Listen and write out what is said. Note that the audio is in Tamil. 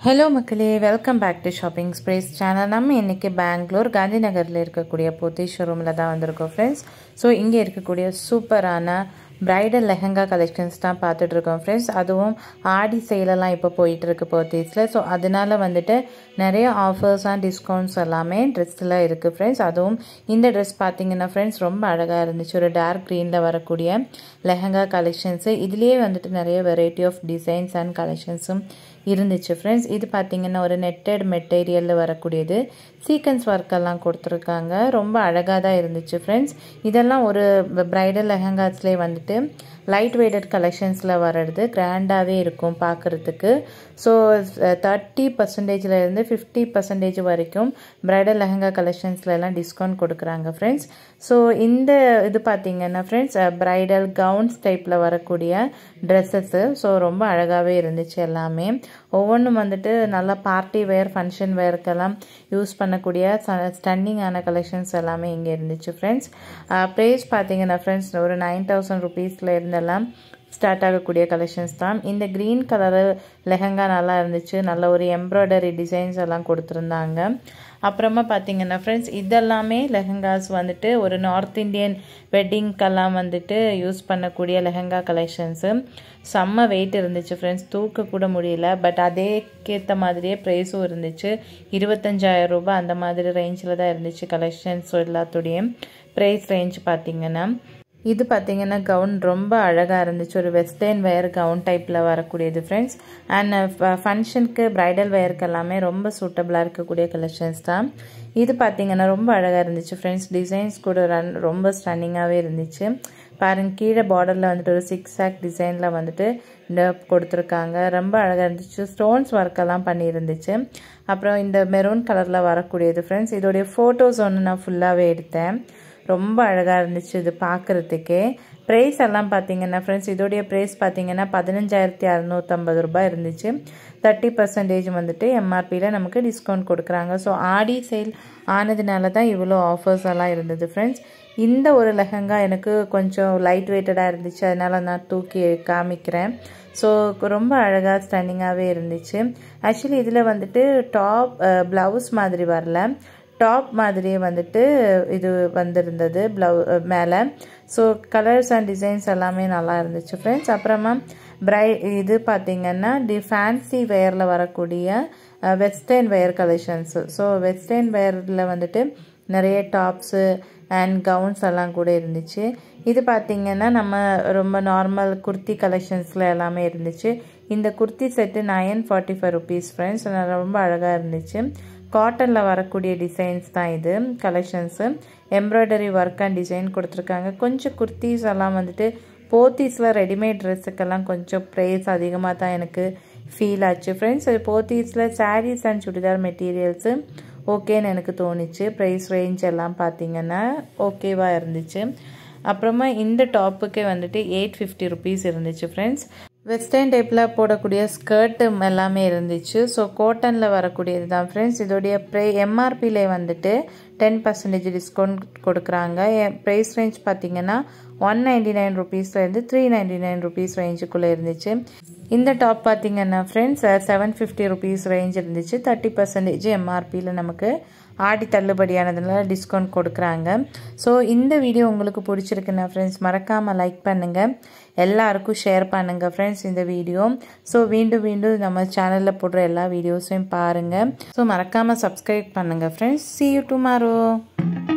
ஹலோ மக்களே welcome back to shopping sprees channel நம்ம இன்றைக்கி பெங்களூர் காந்தி நகரில் இருக்கக்கூடிய போத்தி ஷோரூமில் தான் வந்திருக்கோம் ஃப்ரெண்ட்ஸ் ஸோ இங்கே இருக்கக்கூடிய சூப்பரான பிரைடல் லெஹங்கா கலெக்ஷன்ஸ் தான் பார்த்துட்ருக்கோம் ஃப்ரெண்ட்ஸ் அதுவும் ஆடி சேலெல்லாம் இப்போ போயிட்டுருக்கு போத்தீஸில் ஸோ அதனால வந்துட்டு நிறைய ஆஃபர்ஸ் அண்ட் டிஸ்கவுண்ட்ஸ் எல்லாமே ட்ரெஸ்ஸில் இருக்குது ஃப்ரெண்ட்ஸ் அதுவும் இந்த ட்ரெஸ் பார்த்தீங்கன்னா ஃப்ரெண்ட்ஸ் ரொம்ப அழகாக இருந்துச்சு ஒரு டார்க் க்ரீனில் வரக்கூடிய லெஹங்கா கலெக்ஷன்ஸு இதுலேயே வந்துட்டு நிறைய வெரைட்டி ஆஃப் டிசைன்ஸ் அண்ட் கலெக்ஷன்ஸும் இருந்துச்சு ஃப்ரெண்ட்ஸ் இது பார்த்தீங்கன்னா ஒரு நெட்டட் மெட்டீரியலில் வரக்கூடியது சீக்வன்ஸ் ஒர்க்கெல்லாம் கொடுத்துருக்காங்க ரொம்ப அழகாக தான் இருந்துச்சு ஃப்ரெண்ட்ஸ் இதெல்லாம் ஒரு ப்ரைடல் லெஹங்காஸ்லேயே வந்துட்டு லைட் வெயிட்டட் கலெக்ஷன்ஸில் வர்றது கிராண்டாகவே இருக்கும் பார்க்குறதுக்கு ஸோ தேர்ட்டி பர்சன்டேஜ்லேருந்து ஃபிஃப்டி பர்சன்டேஜ் வரைக்கும் ப்ரைடல் லெஹங்கா கலெக்ஷன்ஸில் எல்லாம் டிஸ்கவுண்ட் கொடுக்குறாங்க ஃப்ரெண்ட்ஸ் ஸோ இந்த இது பார்த்தீங்கன்னா ஃப்ரெண்ட்ஸ் ப்ரைடல் கவுன்ஸ் டைப்பில் வரக்கூடிய ட்ரெஸ்ஸஸ்ஸு ஸோ ரொம்ப அழகாகவே இருந்துச்சு எல்லாமே ஒவ்வொன்றும் வந்துட்டு நல்லா பார்ட்டி வேர் ஃபங்க்ஷன் வேர்க்கெல்லாம் யூஸ் பண்ணக்கூடிய ஸ்டன்னிங்கான கலெக்ஷன்ஸ் எல்லாமே இங்கே இருந்துச்சு ஃப்ரெண்ட்ஸ் ப்ரைஸ் பார்த்தீங்கன்னா ஃப்ரெண்ட்ஸ் ஒரு நைன் தௌசண்ட் ருபீஸில் இருந்தெல்லாம் ஸ்டார்ட் ஆகக்கூடிய கலெக்ஷன்ஸ் தான் இந்த க்ரீன் கலரு லெஹங்கா நல்லா இருந்துச்சு நல்ல ஒரு எம்ப்ராய்டரி டிசைன்ஸ் எல்லாம் கொடுத்துருந்தாங்க அப்புறமா பார்த்தீங்கன்னா ஃப்ரெண்ட்ஸ் இதெல்லாமே லெஹங்காஸ் வந்துட்டு ஒரு நார்த் இந்தியன் வெட்டிங்க்கெல்லாம் வந்துட்டு யூஸ் பண்ணக்கூடிய லெஹங்கா கலெக்ஷன்ஸு செம்ம வெயிட் இருந்துச்சு ஃப்ரெண்ட்ஸ் தூக்க கூட முடியல பட் அதேக்கேற்ற மாதிரியே ப்ரைஸும் இருந்துச்சு இருபத்தஞ்சாயிரம் ரூபாய் அந்த மாதிரி ரேஞ்சில் தான் இருந்துச்சு கலெக்ஷன்ஸ் எல்லாத்துடையும் ப்ரைஸ் ரேஞ்ச் பார்த்தீங்கன்னா இது பார்த்தீங்கன்னா கவுன் ரொம்ப அழகாக இருந்துச்சு ஒரு வெஸ்டர்ன் வேர் கவுன் டைப்பில் வரக்கூடியது ஃப்ரெண்ட்ஸ் அண்ட் ஃபங்க்ஷனுக்கு ப்ரைடல் வேருக்கு எல்லாமே ரொம்ப சூட்டபிளாக இருக்கக்கூடிய கலெக்ஷன்ஸ் தான் இது பார்த்தீங்கன்னா ரொம்ப அழகாக இருந்துச்சு ஃப்ரெண்ட்ஸ் டிசைன்ஸ் கூட ரன் ரொம்ப ஸ்டன்னிங்காகவே இருந்துச்சு பாருங்க கீழே பார்டரில் வந்துட்டு ஒரு சிக்ஸ் ஆக் டிசைனில் வந்துட்டு இந்த கொடுத்துருக்காங்க ரொம்ப அழகாக இருந்துச்சு ஸ்டோன்ஸ் ஒர்க்கெல்லாம் பண்ணியிருந்துச்சு அப்புறம் இந்த மெரூன் கலரில் வரக்கூடியது ஃப்ரெண்ட்ஸ் இதோடைய ஃபோட்டோஸ் ஒன்று நான் ஃபுல்லாகவே எடுத்தேன் ரொம்ப அழகாக இருந்துச்சு இது பார்க்குறதுக்கே ப்ரைஸ் எல்லாம் பார்த்தீங்கன்னா ஃப்ரெண்ட்ஸ் இதோடைய ப்ரைஸ் பார்த்தீங்கன்னா பதினஞ்சாயிரத்தி அறநூற்றம்பது ரூபாய் இருந்துச்சு தேர்ட்டி பர்சன்டேஜ் வந்துட்டு எம்ஆர்பியில் நமக்கு டிஸ்கவுண்ட் கொடுக்குறாங்க ஸோ ஆடி சேல் ஆனதுனால தான் இவ்வளோ ஆஃபர்ஸ் எல்லாம் இருந்தது ஃப்ரெண்ட்ஸ் இந்த ஒரு லெஹங்கா எனக்கு கொஞ்சம் லைட் வெயிட்டடாக இருந்துச்சு அதனால் நான் தூக்கி காமிக்கிறேன் ஸோ ரொம்ப அழகாக ஸ்டன்னிங்காகவே இருந்துச்சு ஆக்சுவலி இதில் வந்துட்டு டாப் ப்ளவுஸ் மாதிரி வரல டாப் மாதிரியே வந்துட்டு இது வந்திருந்தது ப்ளவு மேலே ஸோ கலர்ஸ் அண்ட் டிசைன்ஸ் எல்லாமே நல்லா இருந்துச்சு ஃப்ரெண்ட்ஸ் அப்புறமா ப்ரை இது பார்த்திங்கன்னா டி ஃபேன்சி வேரில் வரக்கூடிய western wear collections so western வேரில் வந்துட்டு நிறைய டாப்ஸு அண்ட் கவுன்ஸ் எல்லாம் கூட இருந்துச்சு இது பார்த்திங்கன்னா நம்ம ரொம்ப நார்மல் குர்த்தி கலெக்ஷன்ஸில் எல்லாமே இருந்துச்சு இந்த kurti set nine forty five rupees friends ரொம்ப அழகாக இருந்துச்சு காட்டனில் வரக்கூடிய டிசைன்ஸ் தான் இது collections embroidery work and design கொடுத்துருக்காங்க கொஞ்சம் குர்த்திஸ் எல்லாம் வந்துட்டு போத்தீஸில் ரெடிமேட் ட்ரெஸ்ஸுக்கெல்லாம் கொஞ்சம் ப்ரைஸ் அதிகமாக தான் எனக்கு ஃபீல் ஆச்சு ஃப்ரெண்ட்ஸ் போத்தீஸில் சாரீஸ் அண்ட் சுடிதார் மெட்டீரியல்ஸு ஓகேன்னு எனக்கு தோணுச்சு ப்ரைஸ் ரேஞ்ச் எல்லாம் பார்த்தீங்கன்னா ஓகேவாக இருந்துச்சு அப்புறமா இந்த டாப்புக்கே வந்துட்டு எயிட் ஃபிஃப்டி ருபீஸ் இருந்துச்சு ஃப்ரெண்ட்ஸ் வெஸ்டர்ன் டைப்பில் போடக்கூடிய ஸ்கர்ட்டு எல்லாமே இருந்துச்சு ஸோ கோட்டனில் வரக்கூடியது தான் ஃப்ரெண்ட்ஸ் இதோடைய ப்ரை எம்ஆர்பியில் வந்துட்டு டென் பர்சன்டேஜ் டிஸ்கவுண்ட் கொடுக்குறாங்க ப்ரைஸ் ரேஞ்ச் பார்த்தீங்கன்னா ஒன் நைன்டி நைன் ருபீஸ்லேருந்து த்ரீ நைன்டி நைன் ருபீஸ் ரேஞ்சுக்குள்ளே இருந்துச்சு இந்த டாப் பார்த்தீங்கன்னா friends seven fifty rupees range இருந்துச்சு தேர்ட்டி பர்சன்டேஜ் எம்ஆர்பியில் நமக்கு ஆடி தள்ளுபடியானதுனால டிஸ்கவுண்ட் கொடுக்குறாங்க ஸோ இந்த வீடியோ உங்களுக்கு பிடிச்சிருக்குன்னா ஃப்ரெண்ட்ஸ் மறக்காமல் லைக் பண்ணுங்கள் எல்லாருக்கும் ஷேர் பண்ணுங்கள் ஃப்ரெண்ட்ஸ் இந்த வீடியோ ஸோ மீண்டும் மீண்டும் நம்ம சேனலில் போடுற எல்லா வீடியோஸையும் பாருங்கள் ஸோ மறக்காமல் சப்ஸ்கிரைப் பண்ணுங்கள் ஃப்ரெண்ட்ஸ் சி யூ டுமாரோ